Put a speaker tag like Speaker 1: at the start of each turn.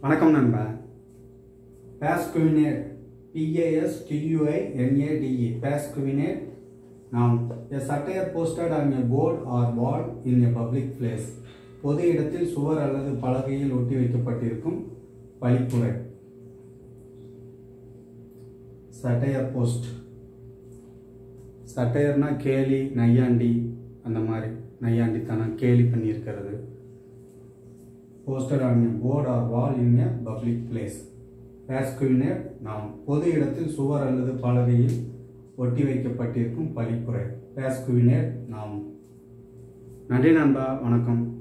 Speaker 1: வணக்கம் நண்பா பாஸ்குவினேட் பிஏஎஸ் டியூஐ என்ஏடிஇ pasquinade noun a satire posted on a board or wall in a public place பொது இடத்தில் சுவர் அல்லது பலகையில் ஒட்டி வைக்கப்பட்டிருக்கும் பழிப்புரை சட்டையர் போஸ்ட் சட்டையர்னா கேலி நையாண்டி அந்த மாதிரி நையாண்டித்தனம் கேலி பண்ணியிருக்கிறது poster on board or wall in a public place pasquinader noun பொது இடத்தில் சுவர் அல்லது பலகையில் ஒட்டி வைக்கப்பட்டிருக்கும் பழிப்புரை பேஸ்குவினர் நாம் நன்றி நண்பா வணக்கம்